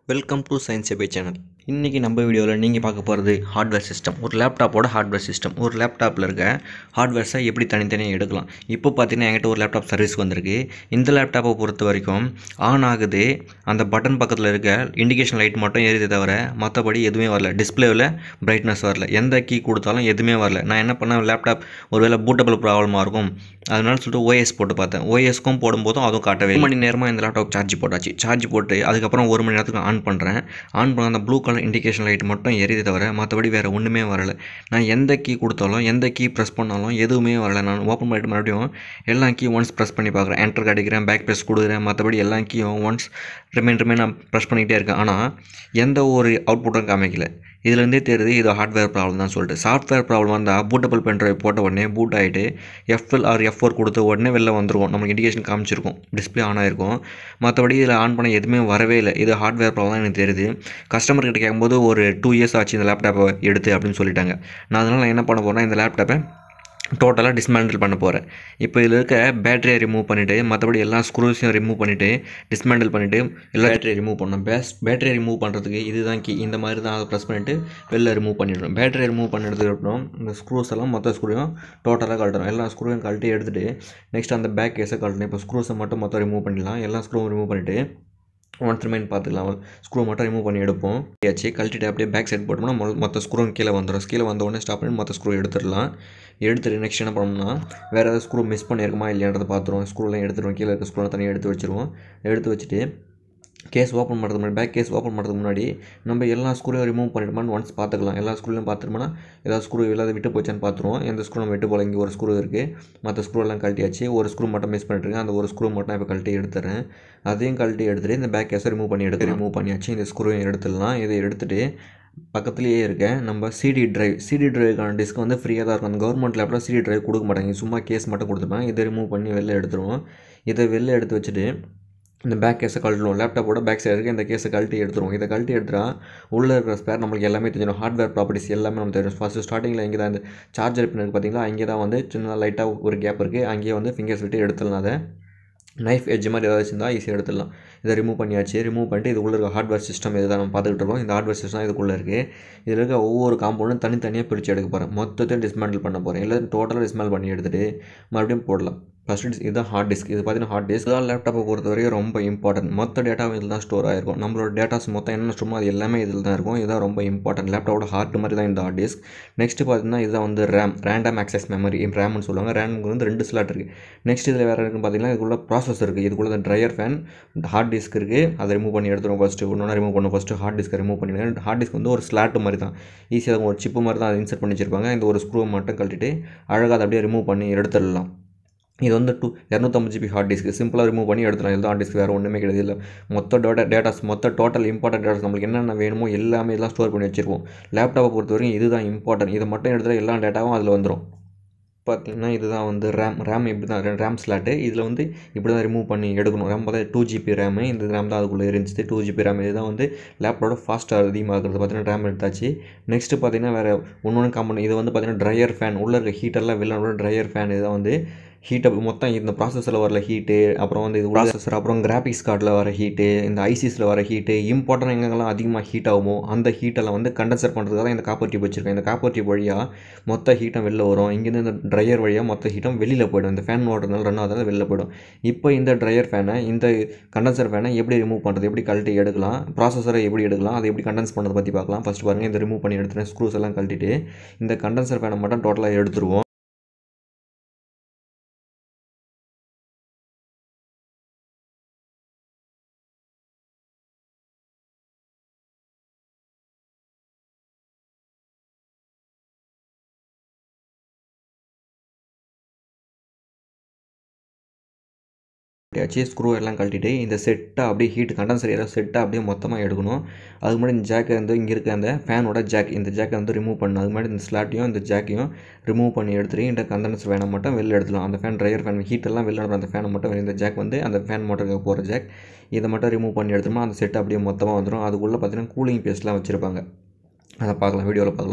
Welcome to science abe channel இன்றைக்கி நம்ம வீடியோவில் நீங்கள் பார்க்க போகிறது ஹார்ட்வேர் சிஸ்டம் ஒரு லேப்டாப்போட ஹார்ட்வேர் சிஸ்டம் ஒரு லேப்டாப்பில் இருக்க ஹார்ட்வேர்ஸை எப்படி தனித்தனியாக எடுக்கலாம் இப்போ பார்த்தீங்கன்னா என்கிட்ட ஒரு லேப்டாப் சர்வீஸ் வந்திருக்கு இந்த லேப்டாப்பை பொறுத்த வரைக்கும் ஆன் ஆகுது அந்த பட்டன் பக்கத்தில் இருக்க இண்டிகேஷன் லைட் மட்டும் எரியுதே தவிர மற்றபடி எதுவுமே வரல டிஸ்பிளேவில் பிரைட்னஸ் வரல எந்த கீ கொடுத்தாலும் எதுவுமே வரல நான் என்ன பண்ணேன் லேப்டாப் ஒருவேளை பூட்டபிள் ப்ராப்ளமாக இருக்கும் அதனால சொல்லிட்டு ஓஎஸ் போட்டு பார்த்தேன் ஓஎஸ்க்கும் போடும்போதும் அதுவும் காட்டவே இல்லை. ஒரு மணி நேரமாக இந்த லேப்டாப் சார்ஜ் போட்டாச்சு சார்ஜ் போட்டு அதுக்கப்புறம் ஒரு மணி நேரத்துக்கு ஆன் பண்ணுறேன் ஆன் பண்ண அந்த ப்ளூ கலர் இண்டிகேஷன் லைட் மட்டும் எரியுதே தவிர மற்றபடி வேறு ஒன்றுமே வரல நான் எந்த கீ கொடுத்தாலும் எந்த கீ ப்ரெஸ் பண்ணாலும் எதுவுமே வரல நான் ஓப்பன் பண்ணிட்டு மறுபடியும் எல்லா கீ ஒன்ஸ் ப்ரெஸ் பண்ணி பார்க்குறேன் என்டர் அடிக்கிறேன் பேக் ப்ரெஸ் கொடுக்குறேன் மற்றபடி எல்லா கீயும் ஒன்ஸ் ரிமைன் ரிமைன் நான் ப்ரெஸ் பண்ணிக்கிட்டே இருக்கேன் ஆனால் எந்த ஒரு அவுட்புட்டும் காமிக்கல இதுலேருந்தே தெரியுது இது ஹார்ட்வேர் ப்ராப்ளம் தான் சொல்லிட்டு சாஃப்ட்வேர் ப்ராப்ளம் வந்தால் பூட்டபிள் பென்ட்ரைவ் போட்ட உடனே பூட் ஆகிட்டு எஃப்எல் ஆர் எஃப் ஃபோர் கொடுத்த உடனே வெளில வந்துருக்கும் நமக்கு இண்டிகேஷன் காமிச்சிருக்கும் டிஸ்பிளே ஆன் ஆயிருக்கும் மற்றபடி இதில் ஆன் பண்ண எதுவுமே வரவே இல்லை இது ஹார்ட்வேர் ப்ராப்ளம் தான் எனக்கு தெரியுது கஸ்டமர் கிட்ட கேட்கும்போது ஒரு டூ இயர்ஸ் ஆச்சு இந்த லேப்டாப்பை எடுத்து அப்படின்னு சொல்லிட்டாங்க நான் அதனால் நான் என்ன பண்ண போகிறேன் இந்த லேப்டாப்பை டோட்டலாக டிஸ்மேண்டில் பண்ண போகிறேன் இப்போ இதில் இருக்க பேட்டரியை ரிமூவ் பண்ணிவிட்டு மற்றபடி எல்லா ஸ்க்ரூஸையும் ரிமூவ் பண்ணிவிட்டு டிஸ்மேண்டில் பண்ணிவிட்டு எல்லா பேட்டரியை ரிமூவ் பண்ணணும் பேஸ் பேட்டரியை ரிமூவ் பண்ணுறதுக்கு இதுதான் கீ இந்த மாதிரி தான் அதை ப்ரெஸ் பண்ணிவிட்டு வெளில ரிமூவ் பண்ணிடணும் பேட்டரியை ரிமூவ் பண்ணதுக்கு அப்புறம் இந்த ஸ்க்ரூஸ் எல்லாம் மொத்த ஸ்க்ரூவையும் டோட்டலாக கழட்டணும் எல்லா ஸ்க்ரூவையும் கழட்டி எடுத்துகிட்டு நெக்ஸ்ட் அந்த பேக் கேஸை கழட்டணும் இப்போ ஸ்க்ரூஸை மட்டும் மொத்தம் ரிமூவ் பண்ணிடலாம் எல்லா ஸ்க்ரூவும் ரிமூவ் பண்ணிவிட்டு ஒன்ஸ் ரிமைன் பார்த்துக்கலாம் ஸ்க்ரூ மட்டும் ரிமூவ் பண்ணி எடுப்போம் ஆச்சு கழட்டிட்டு அப்படியே பேக் சைட் போட்டோம்னா மொ- மொத்த ஸ்க்ரூவும் கீழே வந்துடும் கீழே வந்த உடனே ஸ்டாப் பண்ணி மொத்த ஸ்க்ரூ எடுத்துடலாம் எடுத்துட்டு நெக்ஸ்ட் என்ன பண்ணோம்னா வேறு ஏதாவது ஸ்க்ரூ மிஸ் பண்ணியிருக்குமா இல்லையான்றதை பார்த்துருவோம் ஸ்க்ரூலாம் எடுத்துருவோம் கீழே இருக்க ஸ்க்ரூலாம் தனியாக எடுத்து வச்சிருவோம் எடுத்து வச்சுட்டு கேஸ் ஓப்பன் பண்ணுறதுக்கு முன்னாடி பேக் கேஸ் ஓப்பன் பண்ணுறதுக்கு முன்னாடி நம்ம எல்லா ஸ்க்ரூவையும் ரிமூவ் பண்ணிட்டோமான்னு ஒன்ஸ் பார்த்துக்கலாம் எல்லா ஸ்க்ரூலையும் பார்த்துட்டோம்னா ஏதாவது ஸ்க்ரூ இல்லாத விட்டு போச்சான்னு பார்த்துருவோம் எந்த ஸ்க்ரூ நம்ம விட்டு போல இங்கே ஒரு ஸ்க்ரூ இருக்குது மற்ற ஸ்க்ரூ எல்லாம் கழட்டியாச்சு ஒரு ஸ்க்ரூ மட்டும் மிஸ் பண்ணிட்டுருக்கேன் அந்த ஒரு ஸ்க்ரூ மட்டும் இப்போ கழட்டி எடுத்துறேன் அதையும் கழட்டி எடுத்துகிட்டு இந்த பேக் கேஸை ரிமூவ் பண்ணி எடுத்து ரிமூவ் பண்ணியாச்சு இந்த ஸ்க்ரூவையும் எடுத்துடலாம் இதை எடுத்துகிட்டு பக்கத்துலேயே இருக்க நம்ம சிடி டிரைவ் சிடி டிரைவுக்கான டிஸ்க் வந்து ஃப்ரீயாக தான் இருக்கும் அந்த கவர்மெண்ட் லேப்டாப் சிடி டிரைவ் கொடுக்க மாட்டாங்க சும்மா கேஸ் மட்டும் கொடுத்துருப்பாங்க இதை ரிமூவ் பண்ணி வெளில எடுத்துருவோம் இதை வெளில எடுத்து வச்சுட்டு இந்த பேக் கேஸை கழட்டுவோம் லேப்டாப்போட பேக் சைடு இருக்க இந்த கேஸை கழட்டி எடுத்துருவோம் இதை கழட்டி எடுத்துட்டா உள்ளே இருக்கிற ஸ்பேர் நம்மளுக்கு எல்லாமே தெரிஞ்சிடும் ஹார்ட்வேர் ப்ராப்பர்ட்டிஸ் எல்லாமே நம்ம தெரியும் ஃபஸ்ட்டு ஸ்டார்டிங்கில் இங்கே தான் இந்த சார்ஜர் பின் இருக்குது பார்த்தீங்களா அங்கே தான் வந்து சின்ன லைட்டாக ஒரு கேப் இருக்குது அங்கேயே வந்து ஃபிங்கர்ஸ் விட்டு எடுத்துடலாம் அதை நைஃப் எட்ஜ் மாதிரி ஏதாவது இருந்தால் ஈஸியாக எடுத்துடலாம் இதை ரிமூவ் பண்ணியாச்சு ரிமூவ் பண்ணிட்டு இது உள்ள இருக்க ஹார்ட்வேர் சிஸ்டம் இதுதான் நம்ம பார்த்துக்கிட்டு இருக்கோம் இந்த ஹார்ட்வேர் சிஸ்டம் இதுக்குள்ளே இருக்குது இதில் இருக்க ஒவ்வொரு காம்பவுண்டும் தனித்தனியாக பிரித்து எடுக்க போகிறேன் மொத்தத்தையும் டிஸ்மேண்டில் பண்ண போகிறேன் எல்லாத்தையும் டோட்டலாக டிஸ்மேல் பண்ணி எடுத்துகிட்டு மறுபடியும் போடலாம் ஃபஸ்ட்டு இதுதான் ஹார்ட் டிஸ்க் இது பார்த்தீங்கன்னா ஹார்ட் டிஸ்க் தான் லேப்டாப்பை பொறுத்த வரைக்கும் ரொம்ப இம்பார்ட்டன்ட் மொத்த டேட்டாவும் இதில் தான் ஸ்டோர் ஆகிருக்கும் நம்மளோட டேட்டாஸ் மொத்தம் என்ன ஸ்டோமோ அது எல்லாமே இதில் தான் இருக்கும் இதுதான் ரொம்ப இம்பார்ட்டன்ட் லேப்டாப்போட ஹார்ட் மாதிரி தான் இந்த ஹார்ட் டிஸ்க் நெக்ஸ்ட் பார்த்தீங்கன்னா இதுதான் வந்து ரேம் ரேண்டம் ஆக்சஸ் மெமரி ரேம்னு சொல்லுவாங்க ரேமுக்கு வந்து ரெண்டு ஸ்லாட் இருக்குது நெக்ஸ்ட் இதில் வேறு இருக்குன்னு பார்த்தீங்கன்னா இதுக்குள்ள ப்ராசஸ் இருக்குது இதுக்குள்ள இந்த ட்ரையர் ஃபேன் ஹார்ட் டிஸ்க் இருக்குது அதை ரிமூவ் பண்ணி எடுத்துருவோம் ஃபஸ்ட்டு ஒன்று ரிமூவ் பண்ணணும் ஃபஸ்ட்டு ஹார்ட் டிஸ்க்கை ரிமூவ் பண்ணிடுங்க ஹார்ட் டிஸ்க் வந்து ஒரு ஸ்லாட் மாதிரி தான் ஈஸியாக ஒரு சிப்பு மாதிரி தான் அதை இன்சர்ட் பண்ணி வச்சிருப்பாங்க இந்த ஒரு ஸ்க்ரூ மட்டும் கழட்டிட்டு அழகாக அதை அப்படியே ரிமூவ் பண்ணி எடுத்துடலாம் இது வந்து டூ இரநூத்தம்பது ஜிபி ஹார்ட் டிஸ்க் சிம்பிளாக ரிமூவ் பண்ணி எடுத்துலாம் இதுதான் ஹார்ட் டிஸ்க் வேறு ஒன்றுமே கிடையாது இல்லை மொத்த டேட்டா டேட்டாஸ் மொத்த டோட்டல் இம்பார்ட்டன்ட் டேட்டாஸ் நம்மளுக்கு என்னென்ன வேணுமோ எல்லாமே இதெல்லாம் ஸ்டோர் பண்ணி வச்சிருப்போம் லேப்டாப்பை பொறுத்த வரைக்கும் இதுதான் இம்பார்ட்டன்ட் இதை மட்டும் எடுத்துகிட்டு எல்லா டேட்டாவும் அதில் வந்துடும் பார்த்தீங்கன்னா இதுதான் வந்து ரேம் ரேம் இப்படி தான் ரேம் ஸ்லாட்டு இதில் வந்து இப்படி தான் ரிமூவ் பண்ணி எடுக்கணும் ரேம் பார்த்தா டூ ஜிபி ரேமு இந்த ரேம் தான் அதுக்குள்ளே இருந்துச்சு டூ ஜிபி ரேம் இதுதான் வந்து லேப்டாப்போட ஃபாஸ்ட்டாக அதிகமாக இருக்கிறது பார்த்தீங்கன்னா ரேம் எடுத்தாச்சு நெக்ஸ்ட்டு பார்த்தீங்கன்னா வேறு ஒன்று காம்பவுண்ட் இது வந்து பார்த்தீங்கன்னா ட்ரையர் ஃபேன் உள்ளே இருக்க ஹீட்டெல்லாம் வெளில ட்ரையர் ஃபேன் இதுதான் வந்து ஹீட்டை மொத்தம் இந்த ப்ராசஸில் வர ஹீட்டு அப்புறம் வந்து இது ப்ராசஸர் அப்புறம் கிராஃபிக்ஸ் கார்டில் வர ஹீட்டு இந்த ஐசிஸில் வர ஹீட்டு இம்பார்ட்டன்ட் எங்கெங்கெல்லாம் அதிகமாக ஹீட் ஆகுமோ அந்த ஹீட்டெல்லாம் வந்து கண்டென்சர் பண்ணுறதுக்காக தான் இந்த காப்பர் டியூப் வச்சிருக்கேன் இந்த காப்பர் டியூப் வழியாக மொத்த ஹீட்டும் வெளில வரும் இங்கேருந்து இந்த ட்ரையர் வழியாக மொத்த ஹீட்டும் வெளியில் போயிடும் இந்த ஃபேன் ஓடுறதுனால ரன் ஆகிறதுனால வெளில போயிடும் இப்போ இந்த ட்ரையர் ஃபேனை இந்த கண்டென்சர் ஃபேனை எப்படி ரிமூவ் பண்ணுறது எப்படி கழட்டி எடுக்கலாம் ப்ராசஸரை எப்படி எடுக்கலாம் அதை எப்படி கண்டென்ஸ் பண்ணுறது பற்றி பார்க்கலாம் ஃபஸ்ட் பாருங்கள் இந்த ரிமூவ் பண்ணி எடுத்துட்டேன் ஸ்க்ரூஸ் எல்லாம் கழட்டிட்டு இந்த கண்டென்சர் ஃபேனை மட்டும் டோட்டலாக எடுத்துருவோம் ஆச்சு ஸ்க்ரூ எல்லாம் கழட்டிட்டு இந்த செட்டை அப்படியே ஹீட் கண்டென்சர் ஏதாவது செட்டை அப்படியே மொத்தமாக எடுக்கணும் அதுக்கு முன்னாடி இந்த ஜாக்கை வந்து இங்கே இருக்க அந்த ஃபேனோட ஜாக் இந்த ஜாக்கை வந்து ரிமூவ் பண்ணணும் அதுக்கு முன்னாடி இந்த ஸ்லாட்டையும் இந்த ஜாக்கையும் ரிமூவ் பண்ணி எடுத்துட்டு இந்த கண்டென்சர் ஃபேனை மட்டும் வெளில எடுத்துலாம் அந்த ஃபேன் ட்ரையர் ஃபேன் ஹீட் எல்லாம் வெளில அனுப்புற அந்த ஃபேனை மட்டும் இந்த ஜாக் வந்து அந்த ஃபேன் மோட்டருக்கு போகிற ஜாக் இதை மட்டும் ரிமூவ் பண்ணி எடுத்தோம்னா அந்த செட் அப்படியே மொத்தமாக வந்துடும் அதுக்குள்ளே பார்த்தீங்கன்னா கூலிங் பேஸ்ட்லாம் வச்சுருப்பாங்க அதை பார்க்கலாம் வீடியோவில் பார்க்கலாம்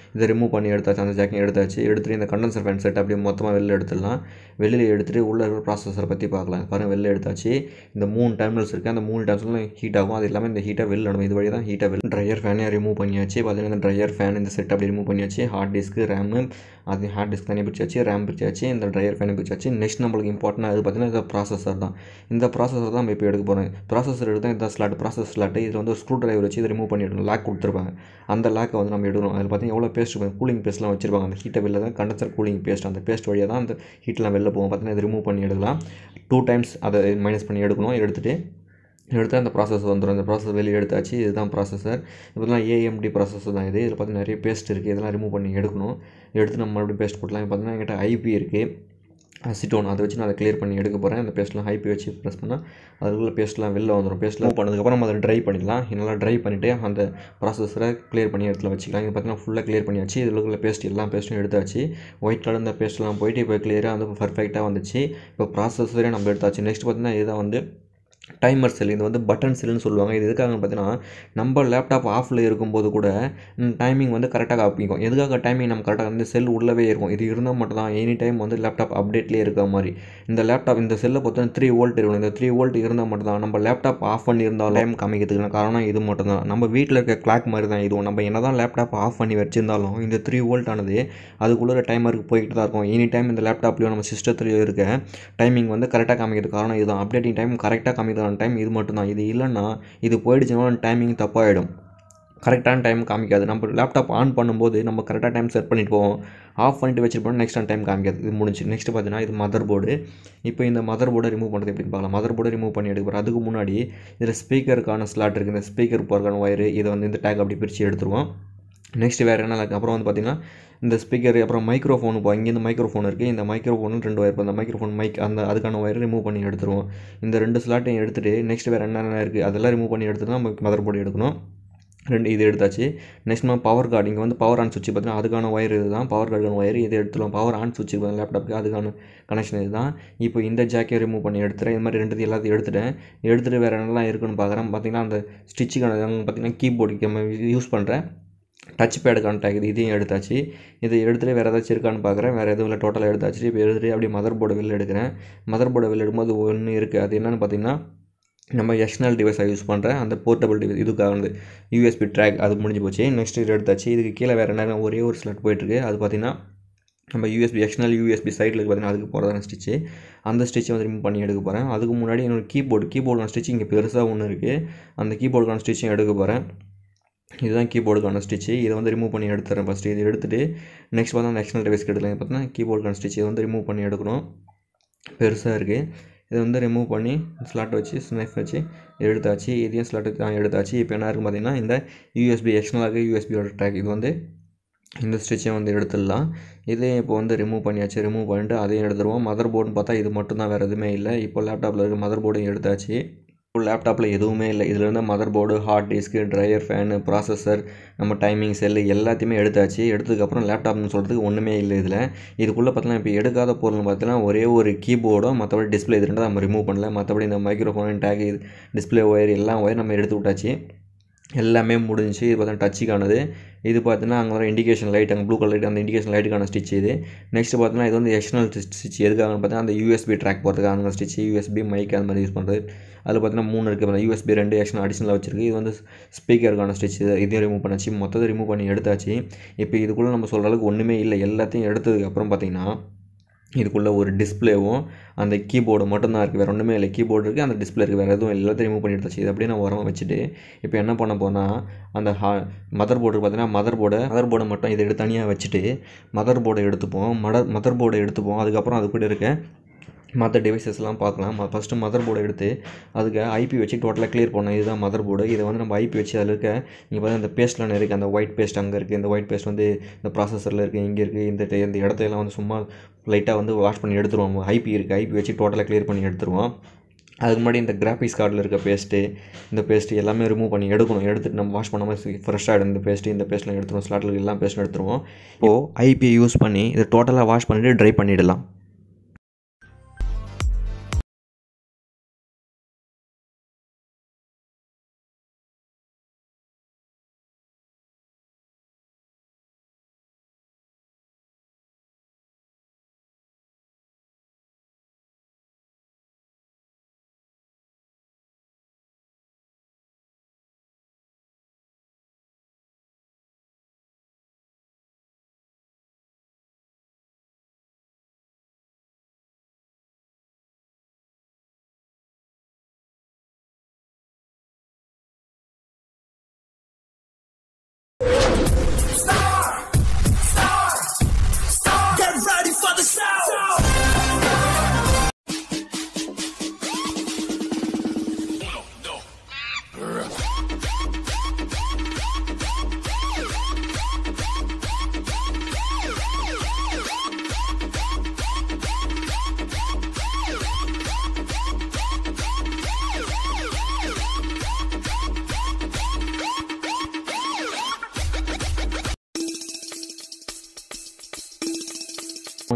இதை ரிமூவ் பண்ணி எடுத்தாச்சு அந்த ஜாக்கையும் எடுத்தாச்சு எடுத்துகிட்டு இந்த கண்டென்சர் ஃபேன் செட் அப்படியே மொத்தமாக வெளில எடுத்துடலாம் வெளியில் எடுத்துகிட்டு உள்ளே இருக்கிற ப்ராசஸரை பற்றி பார்க்கலாம் பாருங்கள் வெளில எடுத்தாச்சு இந்த மூணு டெர்மினல்ஸ் இருக்குது அந்த மூணு டெர்மினல்ஸும் ஹீட் ஆகும் அது இல்லாமல் இந்த ஹீட்டை வெளில அனுப்பும் இது வழி தான் ஹீட்டை வெளில ட்ரையர் ஃபேனே ரிமூவ் பண்ணியாச்சு பார்த்தீங்கன்னா இந்த ட்ரையர் ஃபேன் இந்த செட் அப்படி ரிமூவ் பண்ணியாச்சு ஹார்ட் டிஸ்க்கு ரேமு அது ஹார்ட் டிஸ்க் தனியாக பிரிச்சாச்சு ரேம் பிரிச்சாச்சு இந்த ட்ரையர் ஃபேனை பிரிச்சாச்சு நெக்ஸ்ட் நம்மளுக்கு இம்பார்ட்டன் அது பார்த்தீங்கன்னா இந்த ப்ராசஸர் தான் இந்த ப்ராசஸர் தான் நம்ம இப்போ எடுக்க போகிறோம் ப்ராசஸர் எடுத்தால் இந்த ஸ்லாட் ப்ராசஸ் ஸ்லாட்டு இதில் வந்து ஒரு ஸ்க்ரூ டிரைவர் வச்சு இதை ரிமூவ் பண்ணி எடுக்கணும் லாக் கொடுத்துருப்பாங்க அந்த லாக்கை வந்து நம்ம எடுக்கணும் அதில் பார்த்தீங்கன்னா எவ்வளோ பேஸ்ட் கூலிங் பேஸ்ட்லாம் வச்சிருப்பாங்க அந்த ஹீட்டை வெளில தான் கண்டென்சர் கூலிங் பேஸ்ட் அந்த பேஸ்ட் வழியாக தான் அந்த ஹீட்லாம் வெளில போகும் பார்த்தீங்கன்னா இது ரிமூவ் பண்ணி எடுக்கலாம் டூ டைம்ஸ் அதை மைனஸ் பண்ணி எடுக்கணும் எடுத்துகிட்டு எடுத்து அந்த ப்ராசஸ் வந்துடும் இந்த ப்ராசஸ் வெளியே எடுத்தாச்சு இதுதான் ப்ராசஸர் இப்போலாம் ஏஎம்டி ப்ராசஸர் தான் இது இதில் பார்த்தீங்கன்னா நிறைய பேஸ்ட் இருக்குது இதெல்லாம் ரிமூவ் பண்ணி எடுக்கணும் எடுத்து நம்ம மறுபடியும் பேஸ்ட் போட்டலாம் இப்போ பார்த்தீங்கன்னா என்கிட்ட ஐபி இருக்குது அசிட்டோன் அதை வச்சு நான் அதை க்ளியர் பண்ணி எடுக்க போகிறேன் அந்த பேஸ்ட்லாம் ஹைப்பி வச்சு ப்ரெஸ் பண்ணால் அதுக்குள்ள பேஸ்ட்லாம் வெளில வந்துடும் பேஸ்ட்லாம் பண்ணதுக்கப்புறம் நம்ம அதை ட்ரை பண்ணிக்கலாம் நல்லா ட்ரை பண்ணிவிட்டு அந்த ப்ராசஸரை க்ளியர் பண்ணி இடத்துல வச்சுக்கலாம் இது பார்த்தீங்கன்னா ஃபுல்லாக க்ளியர் பண்ணியாச்சு இதில் உள்ள பேஸ்ட் எல்லா பேஸ்ட்டும் எடுத்தாச்சு ஒயிட் கலர் இந்த பேஸ்ட்லாம் போயிட்டு இப்போ க்ளியராக வந்து பர்ஃபெக்டாக வந்துச்சு இப்போ ப்ராசஸரே நம்ம எடுத்தாச்சு நெக்ஸ்ட் பார்த்தீங்கன்னா இதுதான் வந்து டைமர் செல் இது வந்து பட்டன் செல்லுன்னு சொல்லுவாங்க இது எதுக்காக பார்த்தீங்கன்னா நம்ம லேப்டாப் ஆஃபில் இருக்கும்போது கூட டைமிங் வந்து கரெக்டாக காப்பிக்கும் எதுக்காக டைமிங் நம்ம கரெக்டாக இந்த செல் உள்ளவே இருக்கும் இது இருந்தால் மட்டும் தான் எனி டைம் வந்து லேப்டாப் அப்டேட்லேயே இருக்க மாதிரி இந்த லேப்டாப் இந்த செல்லை பொறுத்தவரை த்ரீ வோல்ட் இருக்கணும் இந்த த்ரீ வோல்ட் இருந்தால் மட்டும் தான் நம்ம லேப்டாப் ஆஃப் பண்ணி இருந்தாலும் டைம் காமிக்கிறதுக்கு காரணம் இது மட்டும் தான் நம்ம வீட்டில் இருக்க கிளாக் மாதிரி தான் இதுவும் நம்ம என்ன தான் லேப்டாப் ஆஃப் பண்ணி வச்சிருந்தாலும் இந்த த்ரீ வோல்ட் ஆனது அதுக்குள்ளே டைமருக்கு போய்கிட்டு தான் இருக்கும் எனி டைம் இந்த லேப்டாப்லேயோ நம்ம சிஸ்டத்துலேயோ இருக்க டைமிங் வந்து கரெக்டாக காமிக்கிறது காரணம் இதுதான் அப்டேட்டிங் டைம் கரெக்டாக காமிக்கிறதுக்கான டைம் இது மட்டும்தான் இது இல்லைன்னா இது போயிடுச்சுன்னா டைமிங் தப்பாகிடும் கரெக்டான டைம் காமிக்காது நம்ம லேப்டாப் ஆன் பண்ணும்போது நம்ம கரெக்டாக டைம் செட் பண்ணிட்டு போவோம் ஆஃப் பண்ணிட்டு வச்சுருப்போம் நெக்ஸ்ட் டைம் காமிக்காது இது முடிஞ்சு நெக்ஸ்ட் பார்த்தீங்கன்னா இது மதர் போர்டு இப்போ இந்த மதர் போர்டை ரிமூவ் பண்ணுறது எப்படின்னு பார்க்கலாம் மதர் போர்டை ரிமூவ் பண்ணி எடுக்கிறோம் அதுக்கு முன்னாடி இதில் ஸ்பீக்கருக்கான ஸ்லாட் இருக்குது இந்த ஸ்பீக்கர் போகிறக்கான ஒயரு இதை வந்து இந்த டேக் அப்படி பிரித்து எடுத்துருவோம் நெக்ஸ்ட் வேறு என்ன இருக்கு? அப்புறம் வந்து பார்த்திங்கன்னா இந்த ஸ்பீக்கர் அப்புறம் மைக்ரோஃபோன் இப்போ இங்கேருந்து மைக்ரோஃபோன் இருக்குது இந்த மைக்ரோஃபோனில் ரெண்டு ஒயர் இப்போ அந்த மைக்ரோஃபோன் மைக் அந்த அதுக்கான ஒயர் ரிமூவ் பண்ணி எடுத்துருவோம் இந்த ரெண்டு ஸ்லாட்டையும் எடுத்துகிட்டு நெக்ஸ்ட் வேறு என்னென்ன இருக்குது அதெல்லாம் ரிமூவ் பண்ணி எடுத்துட்டு தான் நம்ம மதர் போர்டு எடுக்கணும் ரெண்டு இது எடுத்தாச்சு நெக்ஸ்ட் நம்ம பவர் கார்டு இங்கே வந்து பவர் ஆன் சுவிட்ச் பார்த்தீங்கன்னா அதுக்கான ஒயர் இது தான் பவர் கார்டுக்கான ஒயர் இதை எடுத்துலாம் பவர் ஆன் சுவிட்ச் லேப்டாப்புக்கு அதுக்கான கனெக்ஷன் இது தான் இப்போ இந்த ஜாக்கை ரிமூவ் பண்ணி எடுத்துகிறேன் இது மாதிரி ரெண்டு எல்லாத்தையும் எடுத்துட்டேன் எடுத்துகிட்டு வேறு என்னெல்லாம் இருக்குன்னு பார்க்குறேன் பார்த்தீங்கன்னா அந்த ஸ்டிச்சுக்கான பார்த்தீங்கன்னா கீபோர்டுக்கு நம்ம யூஸ் பண்ணுறேன் டச் பேடுக்கான டேக் இது இதையும் எடுத்தாச்சு இதை எடுத்துகிட்டு வேறு ஏதாச்சும் இருக்கான்னு பார்க்குறேன் வேறு எதுவும் இல்லை டோட்டலாக எடுத்தாச்சு இப்போ எடுத்துகிட்டு அப்படியே மதர் போர்டு வெளில எடுக்கிறேன் மதர் போர்டு வெளில எடுக்கும்போது ஒன்று இருக்குது அது என்னென்னு பார்த்தீங்கன்னா நம்ம எக்ஸ்டர்னல் டிவைஸை யூஸ் பண்ணுறேன் அந்த போர்ட்டபிள் டிவைஸ் இதுக்காக வந்து யூஎஸ்பி ட்ராக் அது முடிஞ்சு போச்சு நெக்ஸ்ட் இது எடுத்தாச்சு இதுக்கு கீழே வேறு என்ன ஒரே ஒரு ஸ்லாட் போயிட்டுருக்கு அது பார்த்திங்கன்னா நம்ம யூஎஸ்பி எக்ஸ்டர்னல் யூஎஸ்பி சைடில் பார்த்தீங்கன்னா அதுக்கு போகிறதான ஸ்டிச்சு அந்த ஸ்டிச்சை வந்து ரிமூவ் பண்ணி எடுக்க போகிறேன் அதுக்கு முன்னாடி என்னோட கீபோர்டு கீபோர்டுக்கான ஸ்டிச் இங்கே பெருசாக ஒன்று இருக்குது அந்த கீபோர்டுக்கான ஸ்டிச்சும் எடுக்க போகிறேன் இதுதான் கீபோர்டுக்கான ஸ்டிச்சு இதை வந்து ரிமூவ் பண்ணி எடுத்துறேன் ஃபஸ்ட்டு இது எடுத்துகிட்டு நெக்ஸ்ட் பார்த்தா அந்த எக்ஸ்டர்னல் டிவைஸ்க்கு எடுக்கலாம் பார்த்தீங்கன்னா கீபோர்டுக்கான ஸ்டிச் இதை வந்து ரிமூவ் பண்ணி எடுக்கணும் பெருசாக இருக்குது இதை வந்து ரிமூவ் பண்ணி ஸ்லாட் வச்சு ஸ்னைஃப் வச்சு எடுத்தாச்சு இதையும் ஸ்லாட்டு தான் எடுத்தாச்சு இப்போ என்ன இருக்குது பார்த்தீங்கன்னா இந்த யூஎஸ்பி எக்ஸ்டர்னலாக யூஎஸ்பியோட ட்ராக் இது வந்து இந்த ஸ்டிச்சை வந்து எடுத்துடலாம் இதையும் இப்போ வந்து ரிமூவ் பண்ணியாச்சு ரிமூவ் பண்ணிட்டு அதையும் எடுத்துருவோம் மதர் போர்டுன்னு பார்த்தா இது மட்டும் தான் வேறு எதுவுமே இல்லை இப்போ லேப்டாப்பில் இருக்க மதர் போர்டையும் எடுத்தாச்சு இப்போ லேப்டாப்பில் எதுவுமே இல்லை இதில் இருந்த mother board hard disk dryer fan processor நம்ம டைமிங் செல்லு எல்லாத்தையுமே எடுத்தாச்சு எடுத்ததுக்கப்புறம் லேப்டாப்னு சொல்கிறதுக்கு ஒன்றுமே இல்லை இதில் இதுக்குள்ளே பார்த்தீங்கன்னா இப்போ எடுக்காத பொருள்னு பார்த்தீங்கன்னா ஒரே ஒரு கீபோர்டும் மற்றபடி டிஸ்பிளே இது ரெண்டும் நம்ம ரிமூவ் பண்ணல மற்றபடி இந்த மைக்ரோஃபோன் டேக் டிஸ்பிளே ஒயர் எல்லாம் ஒயர் நம்ம எடுத்து விட்டாச்சு எல்லாமே முடிஞ்சிச்சு இது பார்த்தா டச்சுக்கானது இது பார்த்தீங்கன்னா அங்கே வர இண்டிகேஷன் லைட் அங்கே ப்ளூ கலர் லைட் அந்த இண்டிகேஷன் லைட்டுக்கான ஸ்டிச் இது நெக்ஸ்ட் பார்த்தீங்கன்னா இது வந்து எக்ஸ்டர்னல் ஸ்டிச் எதுக்காக பார்த்தீங்கன்னா அந்த யூஎஸ்பி ட்ராக் போகிறதுக்காக அந்த ஸ்டிச் யூஎஸ்பி மைக் அந்த மாதிரி யூஸ் பண்ணுறது அதில் பார்த்தீங்கன்னா மூணு இருக்குது யூஎஸ்பி ரெண்டு எக்ஸ்டர்னல் அடிஷனலாக வச்சிருக்கு இது வந்து ஸ்பீக்கருக்கான ஸ்டிச் இது இதையும் ரிமூவ் பண்ணாச்சு மொத்தத்தை ரிமூவ் பண்ணி எடுத்தாச்சு இப்போ இதுக்குள்ளே நம்ம சொல்கிற அளவுக்கு ஒன்றுமே இல்லை எல்லாத்தையும் எடுத்ததுக்கப்புறம் பார்த்தீங்கன்னா இதுக்குள்ளே ஒரு டிஸ்பிளேவும் அந்த கீபோர்டு மட்டும்தான் இருக்குது வேறு ஒன்றுமே இல்லை கீபோர்டு இருக்குது அந்த டிஸ்பிளே இருக்குது வேறு எதுவும் எல்லாத்தையும் ரிமூவ் பண்ணி எடுத்தாச்சு இது அப்படியே நான் உரமாக வச்சுட்டு இப்போ என்ன பண்ண போனால் அந்த ஹா மதர் போர்டு பார்த்தீங்கன்னா மதர் போர்டை மதர் போர்டை மட்டும் இதை எடுத்து தனியாக வச்சுட்டு மதர் போர்டை எடுத்துப்போம் மதர் மதர் போர்டை எடுத்துப்போம் அதுக்கப்புறம் அது கூட இருக்க மற்ற டிவைசஸ்லாம் பார்க்கலாம் ஃபஸ்ட்டு மதர் போர்டை எடுத்து அதுக்கு ஐபி வச்சு டோட்டலாக க்ளியர் பண்ணோம் இதுதான் மதர் போர்டு இதை வந்து நம்ம ஐபி வச்சு அதில் இருக்க இங்கே பார்த்தா இந்த பேஸ்ட்லாம் இருக்குது அந்த ஒயிட் பேஸ்ட் அங்கே இருக்குது இந்த ஒயிட் பேஸ்ட் வந்து இந்த ப்ராசஸரில் இருக்குது இங்கே இருக்குது இந்த இந்த இடத்தையெல்லாம் வந்து சும்மா லைட்டாக வந்து வாஷ் பண்ணி எடுத்துருவோம் ஐபி இருக்குது ஐபி வச்சு டோட்டலாக க்ளியர் பண்ணி எடுத்துருவோம் அதுக்கு முன்னாடி இந்த கிராஃபிக்ஸ் கார்டில் இருக்க பேஸ்ட்டு இந்த பேஸ்ட்டு எல்லாமே ரிமூவ் பண்ணி எடுக்கணும் எடுத்துகிட்டு நம்ம வாஷ் பண்ணாமல் ஃப்ரெஷ்ஷாக இந்த பேஸ்ட்டு இந்த பேஸ்ட்லாம் எடுத்துருவோம் ஸ்லாட்டில் எல்லாம் பேஸ்ட்டும் எடுத்துருவோம் இப்போது ஐபியை யூஸ் பண்ணி இதை டோட்டலாக வாஷ் பண்ணிவிட்டு ட்ரை பண்ணிடலாம்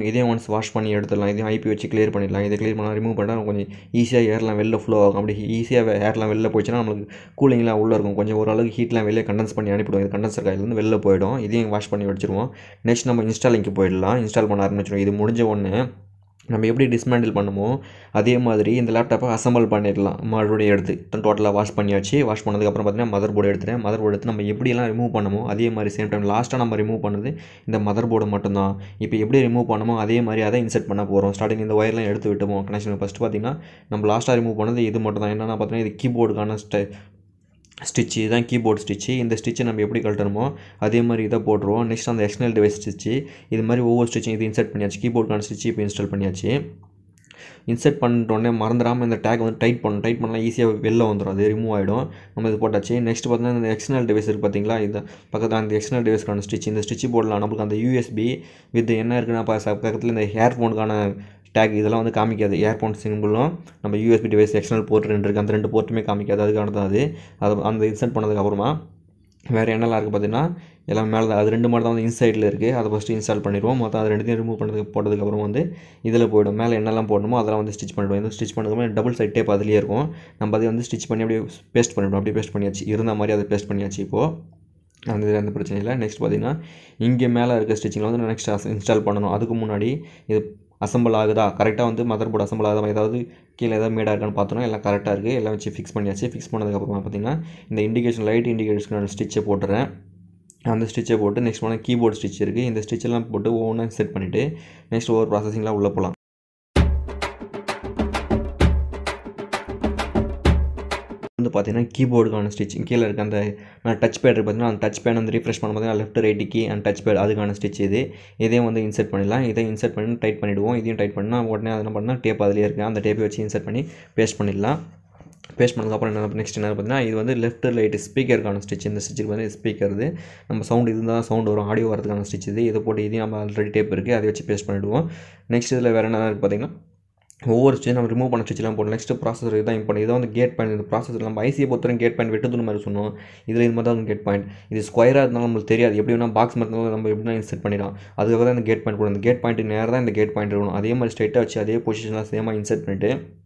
இதே ஒன்ஸ் வாஷ் பண்ணி எடுத்துடலாம் இதையும் ஐபி வச்சு கிளியர் பண்ணிடலாம் இதை கிளியர் பண்ணால் ரிமூவ் பண்ணால் கொஞ்சம் ஈஸியாக ஏர்லாம் வெளில ஃப்ளோ ஆகும் அப்படி ஈஸியாக ஏர்லாம் வெளில போயிடுச்சுன்னா நம்மளுக்கு கூலிங்லாம் உள்ளே இருக்கும் கொஞ்சம் ஓரளவுக்கு ஹீட்லாம் வெளியே கண்டென்ஸ் பண்ணி அனுப்பிடுவோம் இது கண்டென்சர் காயிலேருந்து வெளில போயிடும் இதையும் வாஷ் பண்ணி வச்சுருவோம் நெக்ஸ்ட் நம்ம இன்ஸ்டாலிங்க்கு போயிடலாம் இன்ஸ்டால் பண்ண ஆரம்பிச்சிடும் இது முடிஞ்ச உடனே நம்ம எப்படி டிஸ்மேண்டில் பண்ணுமோ அதே மாதிரி இந்த லேப்டாப்பை அசம்பிள் பண்ணிடலாம் மறுபடியும் எடுத்து டோட்டலாக வாஷ் பண்ணியாச்சு வாஷ் பண்ணதுக்கப்புறம் பார்த்தீங்கன்னா மதர் போர்டு எடுத்துட்டேன் மதர் போர்டு எடுத்து நம்ம எப்படியெல்லாம் ரிமூவ் பண்ணுமோ அதே மாதிரி சேம் டைம் லாஸ்ட்டாக நம்ம ரிமூவ் பண்ணது இந்த மதர் போர்டு மட்டும்தான் இப்போ எப்படி ரிமூவ் பண்ணுமோ அதே மாதிரி அதை இன்செர்ட் பண்ண போகிறோம் ஸ்டார்டிங் இந்த ஒயர்லாம் எடுத்து விட்டுமோ கனெக்ஷன் ஃபஸ்ட்டு பார்த்தீங்கன்னா நம்ம லாஸ்ட்டாக ரிமூவ் பண்ணது இது மட்டும் தான் என்னென்னா பார்த்தீங்கன்னா இது கீபோர்டுக்கான ஸ்டை ஸ்டிச்சு இதுதான் கீபோர்ட் ஸ்டிச்சு இந்த ஸ்டிச்சை நம்ம எப்படி கழட்டணுமோ அதே மாதிரி இதை போட்டுருவோம் நெக்ஸ்ட் அந்த எக்ஸ்டர்னல் டிவைஸ் ஸ்டிச்சு இது மாதிரி ஒவ்வொரு ஸ்டிச்சும் இது இன்சர்ட் பண்ணியாச்சு கீபோர்டுக்கான ஸ்டிச்சு இப்போ இன்ஸ்டால் பண்ணியாச்சு இன்சர்ட் பண்ணிட்டோடனே மறந்துடாமல் இந்த டேக் வந்து டைட் பண்ணணும் டைட் பண்ணலாம் ஈஸியாக வெளில வந்துடும் அது ரிமூவ் ஆகிடும் நம்ம இது போட்டாச்சு நெக்ஸ்ட் பார்த்தீங்கன்னா இந்த எக்ஸ்டர்னல் டிவைஸ் இருக்குது பார்த்தீங்களா இது பக்கத்தில் அந்த எக்ஸ்டர்னல் டிவைஸ்க்கான ஸ்டிச் இந்த ஸ்டிச் போர்டில் நம்மளுக்கு அந்த யூஎஸ்பி வித் என்ன இருக்குன்னா பக்கத்தில் இந்த ஹேர்ஃபோனுக்கான டேக் இதெல்லாம் வந்து காமிக்காது ஏர்ஃபோன் சிம்பிளும் நம்ம யூஎஸ்பி டிவைஸ் எக்ஸ்டர்னல் போர்ட் ரெண்டு இருக்குது அந்த ரெண்டு போர்ட்டுமே காமிக்காது அதுக்கான தான் அது அது அந்த இன்சர்ட் பண்ணதுக்கப்புறமா வேறு என்னெல்லாம் இருக்குது பார்த்தீங்கன்னா எல்லாம் மேலே தான் அது ரெண்டு மட்டும் தான் வந்து இன்சைடில் இருக்குது அதை ஃபஸ்ட்டு இன்ஸ்டால் பண்ணிடுவோம் மொத்தம் அது ரெண்டுத்தையும் ரிமூவ் பண்ணதுக்கு போட்டதுக்கப்புறம் வந்து இதில் போய்டும் மேலே என்னெல்லாம் போடணுமோ அதெல்லாம் வந்து ஸ்டிச் பண்ணிவிடுவோம் இந்த ஸ்டிச் பண்ணதுக்கப்புறம் டபுள் சைட் டேப் அதுலேயே இருக்கும் நம்ம அதை வந்து ஸ்டிச் பண்ணி அப்படியே பேஸ்ட் பண்ணிவிடுவோம் அப்படியே பேஸ்ட் பண்ணியாச்சு இருந்த மாதிரி அதை பேஸ்ட் பண்ணியாச்சு இப்போது அந்த எந்த பிரச்சனை இல்லை நெக்ஸ்ட் பார்த்தீங்கன்னா இங்கே மேலே இருக்க ஸ்டிச்சிங்கில் வந்து நெக்ஸ்ட் இன்ஸ்டால் பண்ணணும் அதுக்கு முன்னாடி இது அசம்பிள் ஆகுதா கரெக்டாக வந்து மதர் போர்டு அசம்பிள் ஆகுதா ஏதாவது கீழே ஏதாவது மேடாக இருக்கான்னு பார்த்தோன்னா எல்லாம் கரெக்டாக இருக்குது எல்லாம் வச்சு ஃபிக்ஸ் பண்ணியாச்சு ஃபிக்ஸ் பண்ணதுக்கப்புறமா பார்த்தீங்கன்னா இந்த இண்டிகேஷன் லைட் இண்டிகேஷன் ஸ்டிச்சை போட்டுறேன் அந்த ஸ்டிச்சை போட்டு நெக்ஸ்ட் ஒன்று கீபோர்டு ஸ்டிச் இருக்குது இந்த ஸ்டிச்செல்லாம் போட்டு ஒவ்வொன்றா செட் பண்ணிவிட்டு நெக்ஸ்ட் ஒவ்வொரு ப்ராசஸிங்லாம் உள்ளே போகலாம் வந்து பார்த்தீங்கன்னா கீபோர்டுக்கான ஸ்டிச் கீழே இருக்க அந்த டச் பேட் இருக்குது பார்த்தீங்கன்னா அந்த டச் பேட் வந்து ரீஃப்ரெஷ் பண்ண பார்த்தீங்கன்னா left right key and touch pad அதுக்கான ஸ்டிச் இது இதையும் வந்து இன்சர்ட் பண்ணிடலாம் இதை இன்சர்ட் பண்ணி டைட் பண்ணிவிடுவோம் இதையும் டைட் பண்ணால் உடனே அதை என்ன பண்ணால் டேப் அதிலே இருக்குது அந்த டேப்பை வச்சு இன்சர்ட் பண்ணி பேஸ்ட் பண்ணிடலாம் பேஸ்ட் பண்ணதுக்கப்புறம் என்ன நெக்ஸ்ட் என்ன பார்த்தீங்கன்னா இது வந்து லெஃப்ட் ரைட்டு ஸ்பீக்கருக்கான ஸ்டிச் இந்த ஸ்டிச்சுக்கு வந்து ஸ்பீக்கர் இது நம்ம சவுண்ட் இருந்தால் சவுண்ட் வரும் ஆடியோ வரதுக்கான ஸ்டிச் இது இதை போட்டு இதையும் நம்ம ஆல்ரெடி டேப் இருக்குது அதை வச்சு பேஸ்ட் பண்ணிவிடுவோம் நெக்ஸ்ட் இதில் வேறு என்ன இருக்குது பார்த்தீங்கன்னா ஒவ்வொரு ஸ்டிச் நம்ம ரிமூவ் பண்ண ஸ்டிச்லாம் போடணும் நெக்ஸ்ட் ப்ராசஸர் தான் இம்பார்ட்டன் இதை வந்து கேட் பாயிண்ட் இந்த ப்ராசஸர் நம்ம ஐசியை பொறுத்தவரை கேட் பாயிண்ட் வெட்டுதுன்னு மாதிரி சொன்னோம் இதில் இது மாதிரி தான் கேட் பாயிண்ட் இது ஸ்கொயராக இருந்தாலும் நம்மளுக்கு தெரியாது எப்படி வேணால் பாக்ஸ் மாதிரி நம்ம எப்படினா இன்செர்ட் பண்ணிடலாம் அதுக்காக தான் இந்த கேட் பாயிண்ட் போடணும் இந்த கேட் பாயிண்ட் நேராக தான் இந்த கேட் பாயிண்ட் இருக்கணும் அதே மாதிரி ஸ்ட்ரைட்டாக வச்சு அதே பொசிஷனில் சேமாக இன்செர்ட் பண்ணிவிட்டு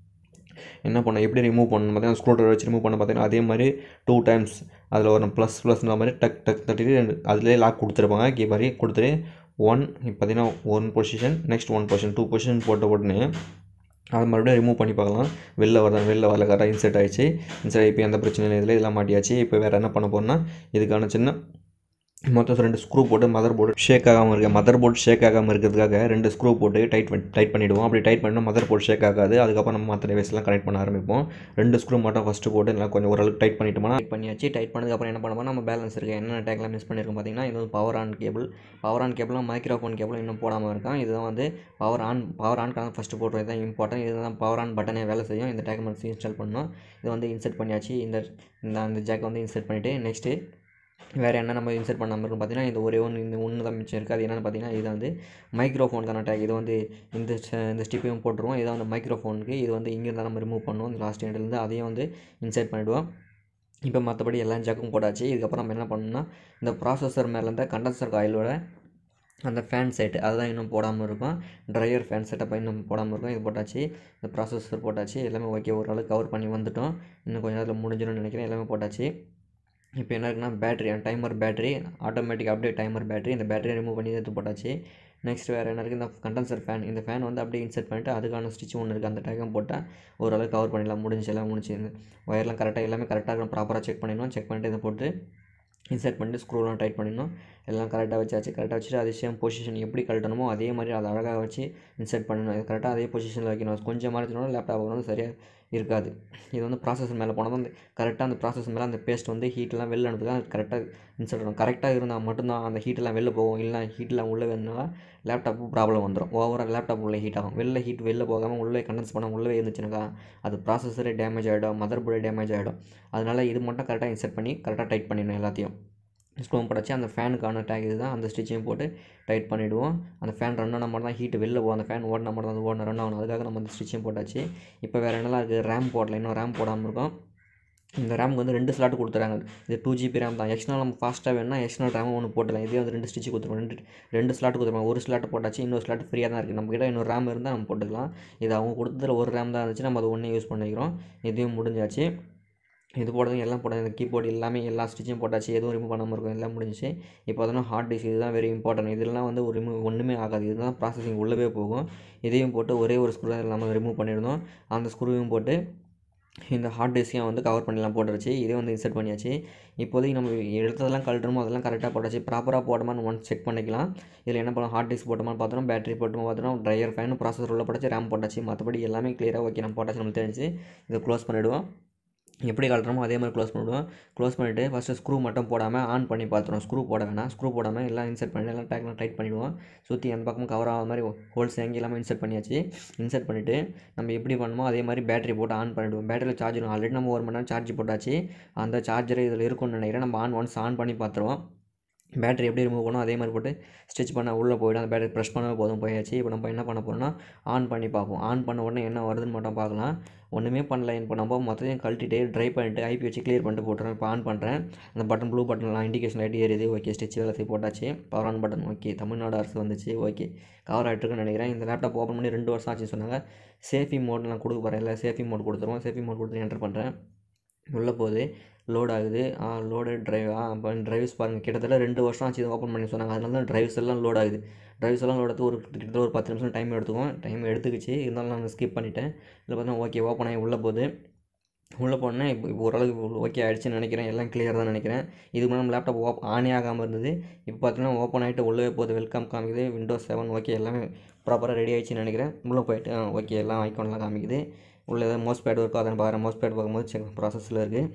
என்ன பண்ண எப்படி ரிமூவ் பண்ணணும் பார்த்தீங்கன்னா ஸ்க்ரூ ட்ரைவர் வச்சு ரிமூவ் பண்ண பார்த்தீங்கன்னா அதே மாதிரி டூ டைம்ஸ் அதில் ஒரு ப்ளஸ் ப்ளஸ்ன்ற மாதிரி டக் டக் தட்டிட்டு ரெண்டு அதிலே லாக் கொடுத்துருப்பாங்க கீ மாதிரி கொடுத்துட்டு ஒன் இப்போ பார்த்தீங்கன்னா one position next one position two position போட்ட உடனே அதை மறுபடியும் ரிமூவ் பண்ணி பார்க்கலாம் வெளில வரதான் வெளில வரல கரெக்டாக இன்செர்ட் ஆகிடுச்சு இன்செர்ட் இப்போ எந்த பிரச்சனையும் இல்லை இதில் இதெல்லாம் மாட்டியாச்சு இப்போ வேறு என்ன பண்ண போகிறோம்னா இதுக்கான சின்ன மொத்தம் ரெண்டு ஸ்க்ரூ போட்டு மதர் போர்டு ஷேக் ஆகாமல் இருக்க மதர் போர்டு ஷேக் ஆகாமல் இருக்கிறதுக்காக ரெண்டு ஸ்க்ரூ போட்டு டைட் பண்ணி டைட் பண்ணிவிடுவோம் அப்படி டைட் பண்ணால் மதர் போர்டு ஷேக் ஆகாது அதுக்கப்புறம் நம்ம மற்ற டிவைஸ்லாம் கனெக்ட் பண்ண ஆரம்பிப்போம் ரெண்டு ஸ்க்ரூ மட்டும் ஃபஸ்ட்டு போட்டு நல்லா கொஞ்சம் ஓரளவுக்கு டைட் பண்ணிட்டோம்னா டைட் பண்ணியாச்சு டைட் பண்ணதுக்கப்புறம் என்ன பண்ணுவோம் நம்ம பேலன்ஸ் இருக்குது என்னென்ன டேக்லாம் மிஸ் பண்ணியிருக்கோம் பார்த்தீங்கன்னா இது வந்து power on cable power on கேபிளும் மைக்ரோஃபோன் கேபிளும் இன்னும் போடாமல் இருக்கான் இதுதான் வந்து பவர் ஆன் பவர் ஆன்க்கான ஃபஸ்ட்டு போட்டுறது இதுதான் இம்பார்ட்டன்ட் இதுதான் பவர் ஆன் பட்டனே வேலை செய்யும் இந்த டேக் மட்டும் இன்ஸ்டால் பண்ணணும் இது வந்து இன்செர்ட் பண்ணியாச்சு இந்த இந்த அந்த ஜாக் வந்து இன்செர்ட் பண்ணிவிட்டு நெக்ஸ்ட்டு வேறு என்ன நம்ம இன்சர்ட் பண்ணாமல் இருக்கும் பார்த்தீங்கன்னா இந்த ஒரே ஒன்று இந்த ஒன்று தான் மிச்சம் இருக்குது அது என்னென்னு பார்த்தீங்கன்னா இது வந்து மைக்ரோஃபோனுக்கான டேக் இது வந்து இந்த இந்த ஸ்டிப்பையும் போட்டுருவோம் இதை வந்து மைக்ரோஃபோனுக்கு இது வந்து இங்கே தான் நம்ம ரிமூவ் பண்ணுவோம் இந்த லாஸ்ட் எண்ட்லேருந்து அதையும் வந்து இன்சர்ட் பண்ணிவிடுவோம் இப்போ மற்றபடி எல்லா ஜாக்கும் போட்டாச்சு இதுக்கப்புறம் நம்ம என்ன பண்ணணும்னா இந்த ப்ராசஸர் மேலே இருந்த கண்டன்சர் காயிலோட அந்த ஃபேன் செட் அதுதான் இன்னும் போடாமல் இருக்கும் ட்ரையர் ஃபேன் செட்டப் இன்னும் போடாமல் இருக்கும் இது போட்டாச்சு இந்த ப்ராசஸர் போட்டாச்சு எல்லாமே ஓகே ஓரளவுக்கு கவர் பண்ணி வந்துட்டோம் இன்னும் கொஞ்சம் நேரத்தில் முடிஞ்சிடும்னு நினைக்கிறேன் எல்லாமே போட்டாச்சு இப்போ என்ன இருக்குன்னா battery timer battery automatic update timer battery இந்த பேட்டரியை ரிமூவ் பண்ணி எடுத்து போட்டாச்சு நெக்ஸ்ட் வேறு என்ன இருக்குது இந்த கண்டென்சர் ஃபேன் இந்த ஃபேன் வந்து அப்படியே இன்செர்ட் பண்ணிட்டு அதுக்கான ஸ்டிச் ஒன்று இருக்குது அந்த டேக்கம் போட்டால் ஓரளவுக்கு கவர் பண்ணிடலாம் முடிஞ்சு எல்லாம் முடிஞ்சு இந்த ஒயர்லாம் கரெக்டாக எல்லாமே கரெக்டாக இருக்கும் ப்ராப்பராக செக் பண்ணிடணும் செக் பண்ணிட்டு இதை போட்டு இன்சர்ட் பண்ணிட்டு ஸ்க்ரூலாம் டைட் பண்ணிடணும் எல்லாம் கரெக்டாக வச்சாச்சு கரெக்டாக வச்சுட்டு அதே சேம் பொசிஷன் எப்படி கழட்டணுமோ அதே மாதிரி அதை அழகாக வச்சு இன்சர்ட் பண்ணணும் இது கரெக்டாக அதே பொசிஷனில் வைக்கணும் கொஞ்சம் மாறிச்சினோட லேப்டாப் வந்து சரியாக இருக்காது இது வந்து ப்ராசஸர் மேலே போனால் தான் அந்த கரெக்டாக அந்த ப்ராசஸ் மேலே அந்த பேஸ்ட் வந்து ஹீட்டெல்லாம் வெளில அனுப்புதான் கரெக்டாக இன்சர்ட் பண்ணணும் கரெக்டாக இருந்தால் மட்டும்தான் அந்த ஹீட்டெல்லாம் வெளில போகும் இல்லை ஹீட்டெல்லாம் உள்ளே வேணுனால லேப்டாப்பு ப்ராப்ளம் வந்துடும் ஓவராக லேப்டாப் உள்ளே ஹீட் ஆகும் வெளில ஹீட் வெளில போகாமல் உள்ளே கண்டென்ஸ் பண்ண உள்ளே இருந்துச்சுனாக்கா அது ப்ராசஸரே டேமேஜ் ஆகிடும் மதர் போர்டே டேமேஜ் ஆகிடும் அதனால் இது மட்டும் கரெக்டாக இன்சர்ட் பண்ணி கரெக்டாக டைட் பண்ணிடணும் எல்லாத்தையும் ஸ்க்ரூம் போட்டாச்சு அந்த ஃபேனுக்கான டேக் இது தான் அந்த ஸ்டிச்சையும் போட்டு டைட் பண்ணிவிடுவோம் அந்த ஃபேன் ரன் ஆனால் மட்டும் தான் ஹீட் வெளில போகும் அந்த ஃபேன் ஓடினா மட்டும் தான் அது ஓடின ரன் ஆகணும் அதுக்காக நம்ம அந்த ஸ்டிச்சையும் போட்டாச்சு இப்போ வேறு என்னலாம் இருக்குது ரேம் போடல இன்னும் ரேம் போடாமல் இருக்கும் இந்த ரேமுக்கு வந்து ரெண்டு ஸ்லாட் கொடுத்துறாங்க இது டூ ஜிபி ரேம் தான் எக்ஸ்ட்ரா நம்ம ஃபாஸ்ட்டாக வேணும்னா எக்ஸ்ட்ரா ரேம் ஒன்று போட்டுக்கலாம் இதே வந்து ரெண்டு ஸ்டிச் கொடுத்துருவோம் ரெண்டு ரெண்டு ஸ்லாட் கொடுத்துருவாங்க ஒரு ஸ்லாட் போட்டாச்சு இன்னொரு ஸ்லாட் ஃப்ரீயாக தான் இருக்குது நம்ம கிட்ட இன்னொரு ரேம் இருந்தால் நம்ம போட்டுக்கலாம் இது அவங்க கொடுத்ததுல ஒரு ரேம் தான் இருந்துச்சு நம்ம அதை ஒன்றே யூஸ் பண்ணிக்கிறோம் இதையும் முடிஞ்சாச்சு இது போடுறது எல்லாம் போட்டது இந்த கீபோர்டு எல்லாமே எல்லா ஸ்டிச்சும் போட்டாச்சு எதுவும் ரிமூவ் பண்ணாமல் இருக்கும் எல்லாம் முடிஞ்சிச்சு இப்போ அதனால் ஹார்ட் டிஸ்க் இதுதான் வெரி இம்பார்ட்டன்ட் இதெல்லாம் வந்து ஒரு ரிமூவ் ஒன்றுமே ஆகாது இதுதான் ப்ராசஸிங் உள்ளவே போகும் இதையும் போட்டு ஒரே ஒரு ஸ்க்ரூ தான் நம்ம ரிமூவ் பண்ணியிருந்தோம் அந்த ஸ்க்ரூவையும் போட்டு இந்த ஹார்ட் டிஸ்கையும் வந்து கவர் பண்ணிலாம் போட்டுருச்சு இதே வந்து இன்சர்ட் பண்ணியாச்சு இப்போதைக்கு நம்ம எடுத்ததெல்லாம் கழட்டுறோமோ அதெல்லாம் கரெக்டாக போட்டாச்சு ப்ராப்பராக போட்டோமான்னு ஒன் செக் பண்ணிக்கலாம் இதில் என்ன பண்ணலாம் ஹார்ட் டிஸ்க் போட்டோமான்னு பார்த்தோம் பேட்டரி போட்டோமா பார்த்தோம் ட்ரையர் ஃபேன் ப்ராசஸர் உள்ள போட்டாச்சு ரேம் போட்டாச்சு மற்றபடி எல்லாமே கிளியராக ஓகே நம்ம போட்டாச்சு நம்மளுக்கு தெரிஞ்சு இதை க்ளோஸ் பண்ணிவிடுவோம் எப்படி கழட்டுறோமோ அதே மாதிரி க்ளோஸ் பண்ணிவிடுவோம் க்ளோஸ் பண்ணிவிட்டு ஃபஸ்ட்டு ஸ்க்ரூ மட்டும் போடாமல் ஆன் பண்ணி பார்த்துருவோம் ஸ்க்ரூ போட வேணாம் ஸ்க்ரூ போடாமல் எல்லாம் இன்சர்ட் பண்ணி எல்லாம் டேக்லாம் டைட் பண்ணிவிடுவோம் சுற்றி அந்த பக்கமும் கவர் ஆகாத மாதிரி ஹோல்ஸ் எங்கே எல்லாமே இன்சர்ட் பண்ணியாச்சு இன்சர்ட் பண்ணிவிட்டு நம்ம எப்படி பண்ணுமோ அதே மாதிரி பேட்டரி போட்டு ஆன் பண்ணிவிடுவோம் பேட்டரியில் சார்ஜ் ஆல்ரெடி நம்ம ஒரு மணி நேரம் சார்ஜ் போட்டாச்சு அந்த சார்ஜர் இதில் இருக்கும்னு நினைக்கிறேன் நம்ம ஆன் ஒன்ஸ் ஆன் பண்ணி பார்த்துருவோம் பேட்டரி எப்படி ரிமூவ் பண்ணோம் அதே மாதிரி போட்டு ஸ்டிச் பண்ண உள்ளே போய்டும் அந்த பேட்டரி ப்ரெஸ் பண்ணவே போதும் போயாச்சு இப்போ நம்ம என்ன பண்ண போகிறோம்னா ஆன் பண்ணி பார்ப்போம் ஆன் பண்ண உடனே என்ன வருதுன்னு மட்டும் பார்க்கலாம் ஒன்றுமே பண்ணல இப்போ நம்ம மொத்தத்தையும் கழட்டிட்டு ட்ரை பண்ணிட்டு ஐபி வச்சு கிளியர் பண்ணிட்டு போட்டுறேன் இப்போ ஆன் பண்ணுறேன் அந்த பட்டன் ப்ளூ பட்டன்லாம் இண்டிகேஷன் லைட் ஏறியது ஓகே ஸ்டிச் வேலை செய்ய போட்டாச்சு power on button okay Tamil Nadu அரசு வந்துச்சு ஓகே கவர் ஆகிட்டுருக்குன்னு நினைக்கிறேன் இந்த லேப்டாப் ஓப்பன் பண்ணி ரெண்டு வருஷம் ஆச்சுன்னு சொன்னாங்க சேஃபி மோட் நான் கொடுக்க போகிறேன் இல்லை சேஃபி மோட் கொடுத்துருவோம் சேஃபி மோட் கொடுத்து என்டர் பண்ணுறேன் உள்ளே போகுது லோட் ஆகுது ஆ லோடு ட்ரைவ் ஆ அப்போ ட்ரைவ்ஸ் பாருங்கள் கிட்டத்தட்ட ரெண்டு வருஷம் ஆச்சு இதை ஓப்பன் பண்ணி சொன்னாங்க அதனால தான் ட்ரைவ்ஸ் எல்லாம் லோட் ஆகுது ட்ரைவ்ஸ் எல்லாம் லோட் ஆகுது ஒரு கிட்டத்தட்ட ஒரு பத்து நிமிஷம் டைம் எடுத்துக்கும் டைம் எடுத்துக்கிச்சு இருந்தாலும் நான் ஸ்கிப் பண்ணிட்டேன் இதில் பார்த்தா ஓகே ஓப்பன் ஆகி உள்ளே போகுது உள்ளே போனேன் இப்போ இப்போ ஓரளவுக்கு ஓகே ஆகிடுச்சுன்னு நினைக்கிறேன் எல்லாம் கிளியர் தான் நினைக்கிறேன் இதுக்கு முன்னாடி நம்ம லேப்டாப் ஓப் ஆனே ஆகாமல் இருந்தது இப்போ பார்த்தீங்கன்னா ஓப்பன் ஆகிட்டு உள்ளே போகுது வெல்கம் காமிக்குது விண்டோஸ் செவன் ஓகே எல்லாமே ப்ராப்பராக ரெடி ஆகிடுச்சின்னு நினைக்கிறேன் உள்ளே போயிட்டு ஓகே எல்லாம் ஐக்கான்லாம் காமிக்குது உள்ளே ஏதாவது மோஸ் பேட் ஒர்க் ஆகுதுன்னு பார்க்குறேன் மோஸ் பேட் பார்க்கும்போது செக் ப்ராசஸில் இருக்குது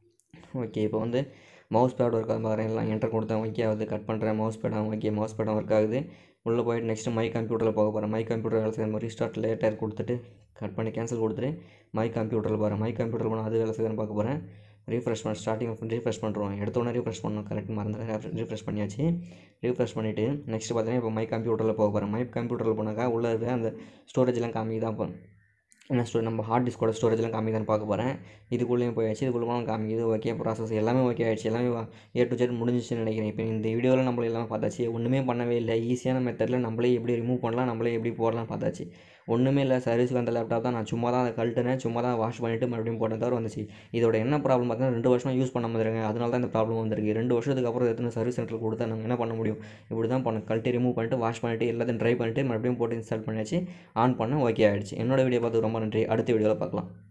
ஓகே இப்போ வந்து மவுஸ் பேட் ஒர்க் ஆகுது பார்க்குறேன் எல்லாம் என்டர் கொடுத்தேன் ஓகே ஆகுது கட் பண்ணுறேன் மவுஸ் பேடாக ஓகே மவுஸ் பேடும் ஒர்க் ஆகுது உள்ளே போயிட்டு நெக்ஸ்ட்டு மை கம்ப்யூட்டரில் போக போகிறேன் மை கம்ப்யூட்டர் வேலை செய்யணும் ரீஸ்டார்ட் லேட்டர் கொடுத்துட்டு கட் பண்ணி கேன்சல் கொடுத்துட்டு மை கம்ப்யூட்டரில் போகிறேன் மை கம்ப்யூட்டர் போனால் அது வேலை செய்யணும்னு பார்க்க போகிறேன் ரீஃப்ரெஷ் பண்ண ஸ்டார்டிங் ரீஃப்ரெஷ் பண்ணுறோம் எடுத்தோடனே ரீஃப்ரெஷ் பண்ணணும் கரெக்ட் மறந்துடுறேன் ரீஃப்ரெஷ் பண்ணியாச்சு ரீஃப்ரெஷ் பண்ணிவிட்டு நெக்ஸ்ட் பார்த்தீங்கன்னா இப்போ மை கம்ப்யூட்டரில் போக போகிறேன் மை கம்ப்யூட்டரில் போனாக்கா உள்ளே இருக்க அந்த ஸ்டோரேஜ்லாம் காமிக்குதான் இப்போ என்ன ஸ்டோ நம்ம ஹார்ட் டிஸ்கோட ஸ்டோரேஜ்லாம் காமிக்குதான்னு பார்க்க போகிறேன் இதுக்குள்ளேயும் போயாச்சு இதுக்குள்ளே காமிக்குது ஓகே ப்ராசஸ் எல்லாமே ஓகே ஆயிடுச்சு எல்லாமே ஏ டு ஜெட் முடிஞ்சிச்சுன்னு நினைக்கிறேன் இப்போ இந்த வீடியோவில் நம்மள எல்லாமே பார்த்தாச்சு ஒன்றுமே பண்ணவே இல்லை ஈஸியான மெத்தடில் நம்மளே எப்படி ரிமூவ் பண்ணலாம் நம்மளே எப்படி போடலாம் பார்த்தாச்சு ஒன்றுமே இல்லை சர்வீஸ் வந்த லேப்டாப் தான் நான் சும்மா தான் அதை கழட்டினேன் சும்மா தான் வாஷ் பண்ணிவிட்டு மறுபடியும் போட்டேன் தவிர வந்துச்சு இதோட என்ன ப்ராப்ளம் பார்த்தீங்கன்னா ரெண்டு வருஷம் யூஸ் பண்ண மாதிரிங்க அதனால தான் இந்த ப்ராப்ளம் வந்திருக்கு ரெண்டு வருஷத்துக்கு அப்புறம் எத்தனை சர்வீஸ் சென்டர் கொடுத்தா நாங்கள் என்ன பண்ண முடியும் இப்படி தான் பண்ண கழட்டி ரிமூவ் பண்ணிட்டு வாஷ் பண்ணிட்டு எல்லாத்தையும் ட்ரை பண்ணிட்டு மறுபடியும் போட்டு இன்ஸ்டால் பண்ணியாச்சு ஆன் பண்ண ஓகே ஆகிடுச்சு என்னோட வீடியோ பார்த்து ரொம்ப நன்றி அடுத்த வீடியோவில் பார்க்கலாம்